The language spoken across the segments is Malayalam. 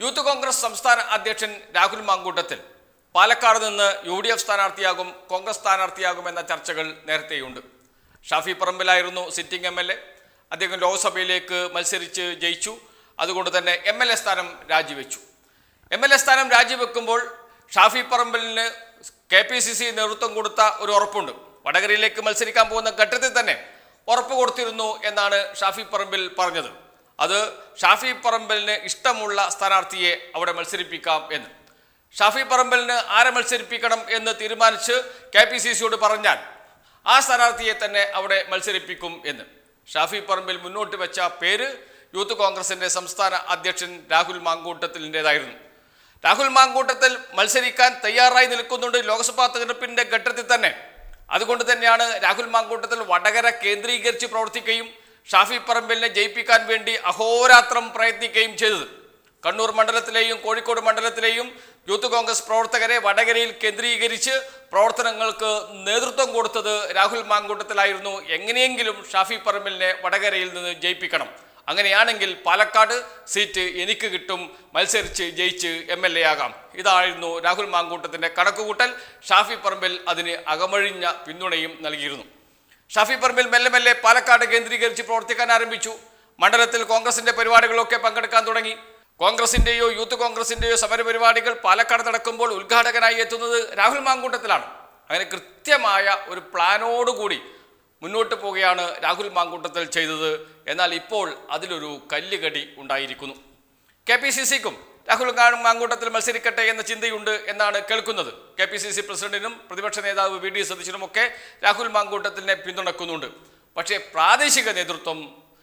യൂത്ത് കോൺഗ്രസ് സംസ്ഥാന അധ്യക്ഷൻ രാഹുൽ മാങ്കൂട്ടത്തിൽ പാലക്കാട് നിന്ന് യു ഡി എഫ് സ്ഥാനാർത്ഥിയാകും കോൺഗ്രസ് സ്ഥാനാർത്ഥിയാകും എന്ന ചർച്ചകൾ നേരത്തെയുണ്ട് ഷാഫി പറമ്പിലായിരുന്നു സിറ്റിംഗ് എം എൽ എ അദ്ദേഹം ലോക്സഭയിലേക്ക് മത്സരിച്ച് ജയിച്ചു അതുകൊണ്ട് തന്നെ എം എൽ എ സ്ഥാനം രാജിവെച്ചു എം എൽ എ സ്ഥാനം രാജിവെക്കുമ്പോൾ ഷാഫി പറമ്പലിന് കെ പി സി സി നേതൃത്വം കൊടുത്ത ഒരു ഉറപ്പുണ്ട് വടകരയിലേക്ക് മത്സരിക്കാൻ പോകുന്ന ഘട്ടത്തിൽ തന്നെ ഉറപ്പ് കൊടുത്തിരുന്നു എന്നാണ് ഷാഫി പറമ്പിൽ പറഞ്ഞത് അത് ഷാഫി പറമ്പലിന് ഇഷ്ടമുള്ള സ്ഥാനാർത്ഥിയെ അവിടെ മത്സരിപ്പിക്കാം എന്ന് ഷാഫി പറമ്പലിന് ആരെ മത്സരിപ്പിക്കണം എന്ന് തീരുമാനിച്ച് കെ പി സി സിയോട് പറഞ്ഞാൽ ആ സ്ഥാനാർത്ഥിയെ തന്നെ അവിടെ മത്സരിപ്പിക്കും എന്ന് ഷാഫി പറമ്പിൽ മുന്നോട്ട് വെച്ച പേര് യൂത്ത് കോൺഗ്രസിന്റെ സംസ്ഥാന അധ്യക്ഷൻ രാഹുൽ മാങ്കൂട്ടത്തിൻ്റെതായിരുന്നു രാഹുൽ മാങ്കൂട്ടത്തിൽ മത്സരിക്കാൻ തയ്യാറായി നിൽക്കുന്നുണ്ട് ലോക്സഭാ തെരഞ്ഞെടുപ്പിന്റെ ഘട്ടത്തിൽ തന്നെ അതുകൊണ്ട് തന്നെയാണ് രാഹുൽ മാങ്കൂട്ടത്തിൽ വടകര കേന്ദ്രീകരിച്ച് പ്രവർത്തിക്കുകയും ഷാഫി പറമ്പിലിനെ ജയിപ്പിക്കാൻ വേണ്ടി അഹോരാത്രം പ്രയത്നിക്കുകയും ചെയ്തത് കണ്ണൂർ മണ്ഡലത്തിലെയും കോഴിക്കോട് മണ്ഡലത്തിലെയും യൂത്ത് കോൺഗ്രസ് പ്രവർത്തകരെ വടകരയിൽ കേന്ദ്രീകരിച്ച് പ്രവർത്തനങ്ങൾക്ക് നേതൃത്വം കൊടുത്തത് രാഹുൽ മാങ്കൂട്ടത്തിലായിരുന്നു എങ്ങനെയെങ്കിലും ഷാഫി പറമ്പിലിനെ വടകരയിൽ നിന്ന് ജയിപ്പിക്കണം അങ്ങനെയാണെങ്കിൽ പാലക്കാട് സീറ്റ് എനിക്ക് കിട്ടും മത്സരിച്ച് ജയിച്ച് എം എൽ എ ആകാം ഇതായിരുന്നു രാഹുൽ മാങ്കൂട്ടത്തിന്റെ കണക്കുകൂട്ടൽ ഷാഫി പറമ്പിൽ അതിന് അകമഴിഞ്ഞ പിന്തുണയും നൽകിയിരുന്നു ഷാഫി പറമ്പിൽ മെല്ലെ മെല്ലെ പാലക്കാട് കേന്ദ്രീകരിച്ച് പ്രവർത്തിക്കാൻ ആരംഭിച്ചു മണ്ഡലത്തിൽ കോൺഗ്രസിന്റെ പരിപാടികളൊക്കെ പങ്കെടുക്കാൻ തുടങ്ങി കോൺഗ്രസിന്റെയോ യൂത്ത് കോൺഗ്രസിന്റെയോ സമരപരിപാടികൾ പാലക്കാട് നടക്കുമ്പോൾ ഉദ്ഘാടകനായി എത്തുന്നത് രാഹുൽ മാങ്കൂട്ടത്തിലാണ് അങ്ങനെ കൃത്യമായ ഒരു പ്ലാനോടുകൂടി മുന്നോട്ട് പോവുകയാണ് രാഹുൽ മാങ്കൂട്ടത്തിൽ ചെയ്തത് എന്നാൽ ഇപ്പോൾ അതിലൊരു കല്ലുകടി ഉണ്ടായിരിക്കുന്നു കെ പി സി സിക്കും രാഹുൽ ഗാ- മാങ്കൂട്ടത്തിൽ മത്സരിക്കട്ടെ എന്ന ചിന്തയുണ്ട് എന്നാണ് കേൾക്കുന്നത് കെ പി സി സി പ്രസിഡന്റിനും പ്രതിപക്ഷ നേതാവ് വി ഡി സതീശനുമൊക്കെ രാഹുൽ മാങ്കൂട്ടത്തിനെ പിന്തുണക്കുന്നുണ്ട് പക്ഷേ പ്രാദേശിക നേതൃത്വം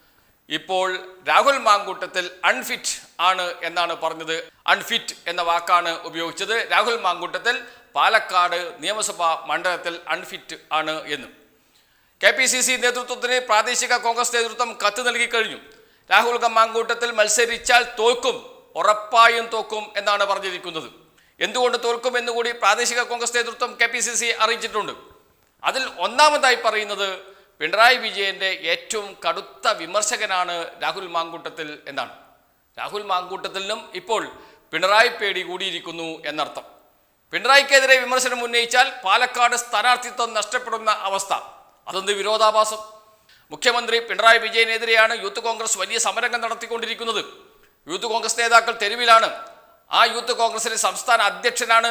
ഇപ്പോൾ രാഹുൽ മാങ്കൂട്ടത്തിൽ അൺഫിറ്റ് ആണ് എന്നാണ് പറഞ്ഞത് അൺഫിറ്റ് എന്ന വാക്കാണ് ഉപയോഗിച്ചത് രാഹുൽ മാങ്കൂട്ടത്തിൽ പാലക്കാട് നിയമസഭാ മണ്ഡലത്തിൽ അൺഫിറ്റ് ആണ് എന്ന് കെ പി സി സി നേതൃത്വത്തിന് പ്രാദേശിക കോൺഗ്രസ് നേതൃത്വം കത്ത് നൽകി കഴിഞ്ഞു രാഹുൽ മാങ്കൂട്ടത്തിൽ മത്സരിച്ചാൽ തോൽക്കും ഉറപ്പായും തോക്കും എന്നാണ് പറഞ്ഞിരിക്കുന്നത് എന്തുകൊണ്ട് തോൽക്കും എന്നുകൂടി പ്രാദേശിക കോൺഗ്രസ് നേതൃത്വം കെ പി സി സി അറിയിച്ചിട്ടുണ്ട് അതിൽ ഒന്നാമതായി പറയുന്നത് പിണറായി വിജയന്റെ ഏറ്റവും കടുത്ത വിമർശകനാണ് രാഹുൽ മാങ്കൂട്ടത്തിൽ എന്നാണ് രാഹുൽ മാങ്കൂട്ടത്തിനും ഇപ്പോൾ പിണറായി പേടി കൂടിയിരിക്കുന്നു എന്നർത്ഥം പിണറായിക്കെതിരെ വിമർശനം ഉന്നയിച്ചാൽ പാലക്കാട് സ്ഥാനാർത്ഥിത്വം നഷ്ടപ്പെടുന്ന അവസ്ഥ അതൊന്ന് വിരോധാഭാസം മുഖ്യമന്ത്രി പിണറായി വിജയനെതിരെയാണ് യൂത്ത് കോൺഗ്രസ് വലിയ സമരങ്ങൾ നടത്തിക്കൊണ്ടിരിക്കുന്നത് യൂത്ത് കോൺഗ്രസ് നേതാക്കൾ തെരുവിലാണ് ആ യൂത്ത് കോൺഗ്രസിന്റെ സംസ്ഥാന അധ്യക്ഷനാണ്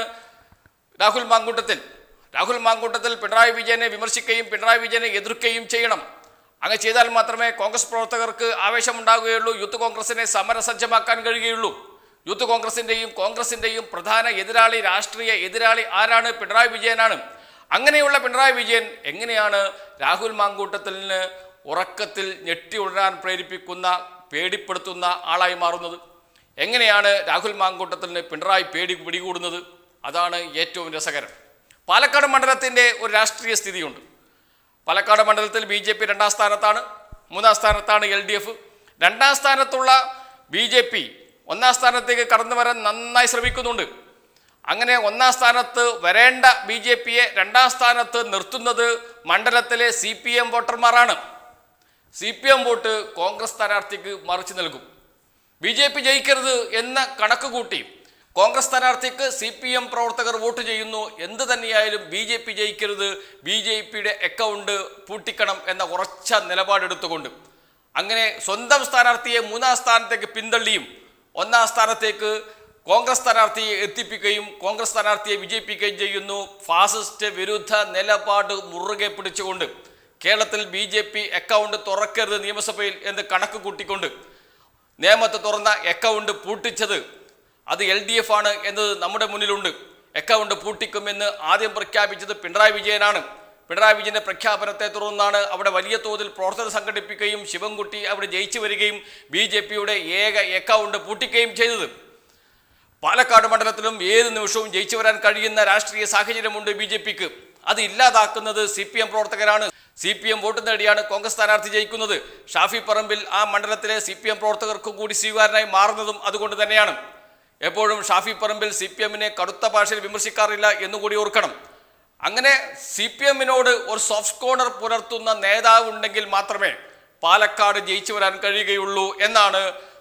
രാഹുൽ മാങ്കൂട്ടത്തിൽ രാഹുൽ മാങ്കൂട്ടത്തിൽ പിണറായി വിജയനെ വിമർശിക്കുകയും പിണറായി വിജയനെ എതിർക്കുകയും ചെയ്യണം അങ്ങനെ ചെയ്താൽ മാത്രമേ കോൺഗ്രസ് പ്രവർത്തകർക്ക് ആവേശമുണ്ടാകുകയുള്ളൂ യൂത്ത് കോൺഗ്രസിനെ സമരസജ്ജമാക്കാൻ കഴിയുകയുള്ളൂ യൂത്ത് കോൺഗ്രസിന്റെയും കോൺഗ്രസിന്റെയും പ്രധാന എതിരാളി രാഷ്ട്രീയ എതിരാളി ആരാണ് പിണറായി വിജയനാണ് അങ്ങനെയുള്ള പിണറായി വിജയൻ എങ്ങനെയാണ് രാഹുൽ മാങ്കൂട്ടത്തിന് ഉറക്കത്തിൽ ഞെട്ടി ഉണരാൻ പ്രേരിപ്പിക്കുന്ന പേടിപ്പെടുത്തുന്ന ആളായി മാറുന്നത് എങ്ങനെയാണ് രാഹുൽ മാങ്കൂട്ടത്തിന് പിണറായി പേടി പിടികൂടുന്നത് അതാണ് ഏറ്റവും രസകരം പാലക്കാട് മണ്ഡലത്തിൻ്റെ ഒരു രാഷ്ട്രീയ സ്ഥിതിയുണ്ട് പാലക്കാട് മണ്ഡലത്തിൽ ബി ജെ പി രണ്ടാം സ്ഥാനത്താണ് മൂന്നാം സ്ഥാനത്താണ് എൽ ഡി എഫ് രണ്ടാം സ്ഥാനത്തുള്ള ബി ജെ പി ഒന്നാം സ്ഥാനത്തേക്ക് കടന്നു വരാൻ നന്നായി ശ്രമിക്കുന്നുണ്ട് അങ്ങനെ ഒന്നാം സ്ഥാനത്ത് വരേണ്ട ബി ജെ പിയെ രണ്ടാം സ്ഥാനത്ത് നിർത്തുന്നത് മണ്ഡലത്തിലെ സി പി എം വോട്ടർമാരാണ് C P M vote Congress സ്ഥാനാർത്ഥിക്ക് മറിച്ചു നൽകും ബി ജെ പി ജയിക്കരുത് എന്ന കണക്ക് കൂട്ടി കോൺഗ്രസ് സ്ഥാനാർത്ഥിക്ക് സി പി എം പ്രവർത്തകർ വോട്ട് ചെയ്യുന്നു എന്ത് തന്നെയായാലും ബി ജെ പി ജയിക്കരുത് ബി ജെ പിയുടെ അക്കൗണ്ട് പൂട്ടിക്കണം എന്ന ഉറച്ച നിലപാടെടുത്തുകൊണ്ട് അങ്ങനെ സ്വന്തം സ്ഥാനാർത്ഥിയെ മൂന്നാം സ്ഥാനത്തേക്ക് പിന്തള്ളിയും ഒന്നാം സ്ഥാനത്തേക്ക് കോൺഗ്രസ് സ്ഥാനാർത്ഥിയെ എത്തിപ്പിക്കുകയും കോൺഗ്രസ് സ്ഥാനാർത്ഥിയെ വിജയിപ്പിക്കുകയും ചെയ്യുന്നു ഫാസിസ്റ്റ് വിരുദ്ധ നിലപാട് മുറുകെ പിടിച്ചുകൊണ്ട് കേരളത്തിൽ ബി ജെ പി അക്കൗണ്ട് തുറക്കരുത് നിയമസഭയിൽ എന്ന് കണക്ക് കൂട്ടിക്കൊണ്ട് നേമത്ത് തുറന്ന അക്കൗണ്ട് പൂട്ടിച്ചത് അത് എൽ ഡി എഫ് ആണ് എന്നത് നമ്മുടെ മുന്നിലുണ്ട് അക്കൗണ്ട് പൂട്ടിക്കുമെന്ന് ആദ്യം പ്രഖ്യാപിച്ചത് പിണറായി വിജയനാണ് പിണറായി വിജയന്റെ പ്രഖ്യാപനത്തെ തുടർന്നാണ് അവിടെ വലിയ തോതിൽ പ്രവർത്തനം സംഘടിപ്പിക്കുകയും ശിവൻകുട്ടി അവിടെ ജയിച്ചു വരികയും ബി ജെ പിയുടെ ഏക അക്കൗണ്ട് പൂട്ടിക്കുകയും ചെയ്തത് പാലക്കാട് മണ്ഡലത്തിലും ഏത് നിമിഷവും ജയിച്ചു വരാൻ കഴിയുന്ന രാഷ്ട്രീയ സാഹചര്യമുണ്ട് ബി ജെ പിക്ക് അത് ഇല്ലാതാക്കുന്നത് സി പി എം പ്രവർത്തകരാണ് സി പി എം വോട്ട് നേടിയാണ് കോൺഗ്രസ് സ്ഥാനാർത്ഥി ജയിക്കുന്നത് ഷാഫി പറമ്പിൽ ആ മണ്ഡലത്തിലെ സി പി എം പ്രവർത്തകർക്ക് കൂടി സ്വീകാരനായി മാറുന്നതും അതുകൊണ്ട് തന്നെയാണ് എപ്പോഴും ഷാഫി പറമ്പിൽ സി പി എമ്മിനെ കടുത്ത ഭാഷയിൽ വിമർശിക്കാറില്ല എന്നുകൂടി ഓർക്കണം അങ്ങനെ സി പി എമ്മിനോട് ഒരു സോഫ്റ്റ് കോർണർ പുലർത്തുന്ന നേതാവ് ഉണ്ടെങ്കിൽ മാത്രമേ പാലക്കാട് ജയിച്ചു വരാൻ കഴിയുകയുള്ളൂ എന്നാണ്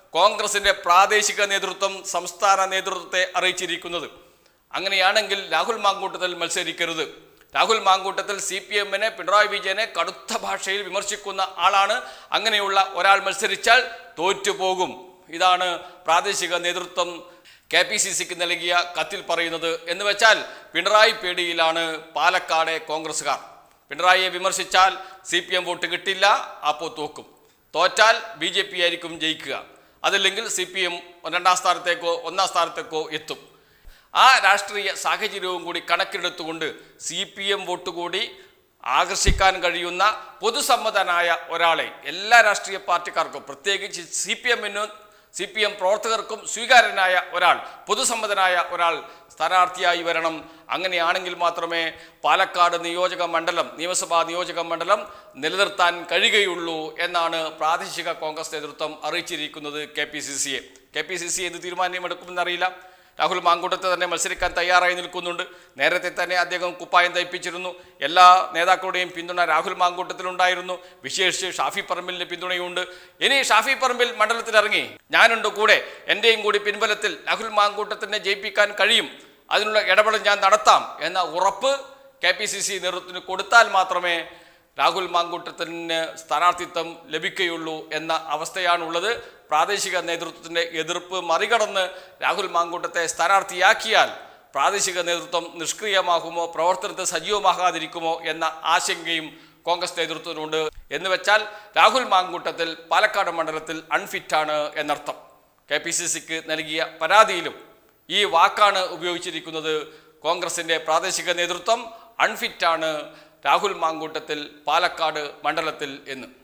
കോൺഗ്രസിന്റെ പ്രാദേശിക നേതൃത്വം സംസ്ഥാന നേതൃത്വത്തെ അറിയിച്ചിരിക്കുന്നത് അങ്ങനെയാണെങ്കിൽ രാഹുൽ മാങ്കൂട്ടത്തിൽ മത്സരിക്കരുത് രാഹുൽ മാങ്കൂട്ടത്തിൽ സി പി എമ്മിനെ പിണറായി വിജയനെ കടുത്ത ഭാഷയിൽ വിമർശിക്കുന്ന ആളാണ് അങ്ങനെയുള്ള ഒരാൾ മത്സരിച്ചാൽ തോറ്റുപോകും ഇതാണ് പ്രാദേശിക നേതൃത്വം കെ പി സി സിക്ക് നൽകിയ കത്തിൽ പറയുന്നത് എന്ന് വെച്ചാൽ പിണറായി പേടിയിലാണ് പാലക്കാടെ കോൺഗ്രസ്സുകാർ പിണറായിയെ വിമർശിച്ചാൽ സി പി എം വോട്ട് കിട്ടില്ല അപ്പോൾ തോക്കും തോറ്റാൽ ബി ജെ പി ആയിരിക്കും ജയിക്കുക അതല്ലെങ്കിൽ സി പി എം രണ്ടാം സ്ഥാനത്തേക്കോ ഒന്നാം സ്ഥാനത്തേക്കോ എത്തും ആ രാഷ്ട്രീയ സാഹചര്യവും കൂടി കണക്കിലെടുത്തുകൊണ്ട് സി പി എം വോട്ട് കൂടി ആകർഷിക്കാൻ കഴിയുന്ന പൊതുസമ്മതനായ ഒരാളെ എല്ലാ രാഷ്ട്രീയ പാർട്ടിക്കാർക്കും പ്രത്യേകിച്ച് സി പി എമ്മിനും സി പി എം പ്രവർത്തകർക്കും സ്വീകാര്യനായ ഒരാൾ പൊതുസമ്മതനായ ഒരാൾ സ്ഥാനാർത്ഥിയായി വരണം അങ്ങനെയാണെങ്കിൽ മാത്രമേ പാലക്കാട് നിയോജക മണ്ഡലം നിയമസഭാ നിയോജക മണ്ഡലം നിലനിർത്താൻ കഴിയുകയുള്ളൂ എന്നാണ് പ്രാദേശിക കോൺഗ്രസ് നേതൃത്വം അറിയിച്ചിരിക്കുന്നത് കെ പി സി സിയെ കെ പി സി സി എന്ത് തീരുമാനമെടുക്കുമെന്നറിയില്ല രാഹുൽ മാങ്കൂട്ടത്ത് തന്നെ മത്സരിക്കാൻ തയ്യാറായി നിൽക്കുന്നുണ്ട് നേരത്തെ തന്നെ അദ്ദേഹം കുപ്പായം തയ്പ്പിച്ചിരുന്നു എല്ലാ നേതാക്കളുടെയും പിന്തുണ രാഹുൽ മാങ്കൂട്ടത്തിലുണ്ടായിരുന്നു വിശേഷിച്ച് ഷാഫി പറമ്പിലിന്റെ പിന്തുണയുണ്ട് ഇനി ഷാഫി പറമ്പിൽ മണ്ഡലത്തിൽ ഇറങ്ങി ഞാനുണ്ട് കൂടെ എൻ്റെയും കൂടി പിൻബലത്തിൽ രാഹുൽ മാങ്കൂട്ടത്തിനെ ജയിപ്പിക്കാൻ കഴിയും അതിനുള്ള ഇടപെടൽ ഞാൻ നടത്താം എന്ന ഉറപ്പ് കെ പി സി സി നേതൃത്വത്തിന് കൊടുത്താൽ മാത്രമേ രാഹുൽ മാങ്കൂട്ടത്തിന് സ്ഥാനാർത്ഥിത്വം ലഭിക്കുകയുള്ളൂ എന്ന അവസ്ഥയാണുള്ളത് പ്രാദേശിക നേതൃത്വത്തിൻ്റെ എതിർപ്പ് മറികടന്ന് രാഹുൽ മാങ്കൂട്ടത്തെ സ്ഥാനാർത്ഥിയാക്കിയാൽ പ്രാദേശിക നേതൃത്വം നിഷ്ക്രിയമാകുമോ പ്രവർത്തനത്തിൽ സജീവമാകാതിരിക്കുമോ എന്ന ആശങ്കയും കോൺഗ്രസ് നേതൃത്വത്തിനുണ്ട് എന്ന് വെച്ചാൽ രാഹുൽ മാങ്കൂട്ടത്തിൽ പാലക്കാട് മണ്ഡലത്തിൽ അൺഫിറ്റാണ് എന്നർത്ഥം കെ പി സി സിക്ക് നൽകിയ പരാതിയിലും ഈ വാക്കാണ് ഉപയോഗിച്ചിരിക്കുന്നത് കോൺഗ്രസിൻ്റെ പ്രാദേശിക നേതൃത്വം അൺഫിറ്റാണ് രാഹുൽ മാങ്കൂട്ടത്തിൽ പാലക്കാട് മണ്ഡലത്തിൽ എന്ന്